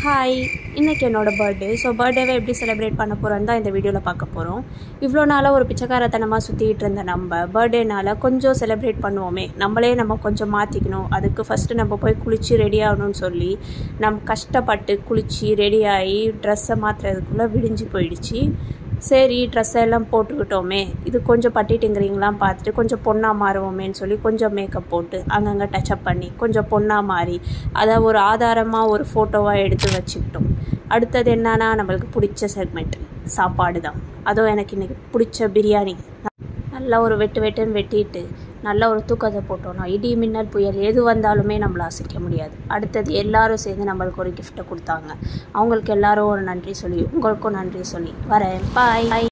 hi இன்றைக்கி என்னோடய birthday so பர்த்டேவை எப்படி செலிப்ரேட் பண்ண போகிறோன்னு தான் இந்த வீடியோவில் பார்க்க போகிறோம் இவ்வளோ நாளாக ஒரு பிச்சைக்காரத்தனமாக சுற்றிட்டு இருந்த நம்ம பர்த்டேனால கொஞ்சம் செலிப்ரேட் பண்ணுவோமே நம்மளே நம்ம கொஞ்சம் மாற்றிக்கணும் அதுக்கு ஃபஸ்ட்டு நம்ம போய் குளித்து ரெடி ஆகணும்னு சொல்லி நம்ம கஷ்டப்பட்டு குளித்து ரெடி ஆகி ட்ரெஸ்ஸை மாற்றுறதுக்குள்ளே விடிஞ்சு போயிடுச்சு சரி ட்ரெஸ் எல்லாம் போட்டுக்கிட்டோமே இது கொஞ்சம் பட்டிட்டுங்கிறீங்களாம் பார்த்துட்டு கொஞ்சம் பொண்ணாக மாறுவோமேன்னு சொல்லி கொஞ்சம் மேக்கப் போட்டு அங்கங்கே டச்சப் பண்ணி கொஞ்சம் பொண்ணாக மாறி அதை ஒரு ஆதாரமாக ஒரு ஃபோட்டோவாக எடுத்து வச்சுக்கிட்டோம் அடுத்தது என்னன்னா நம்மளுக்கு பிடிச்ச செக்மெண்ட் சாப்பாடு தான் அதுவும் எனக்கு இன்றைக்கி பிடிச்ச பிரியாணி நல்லா ஒரு வெட்டு வெட்டுன்னு வெட்டிட்டு நல்ல ஒரு தூக்கத்தை போட்டோம்னா இடி மின்னல் புயல் எது வந்தாலுமே நம்மளை அசைக்க முடியாது அடுத்தது எல்லாரும் சேர்ந்து நம்மளுக்கு ஒரு கிஃப்ட்டை கொடுத்தாங்க அவங்களுக்கு எல்லாரும் ஒரு நன்றி சொல்லி உங்களுக்கும் நன்றி சொல்லி வரேன் பாய்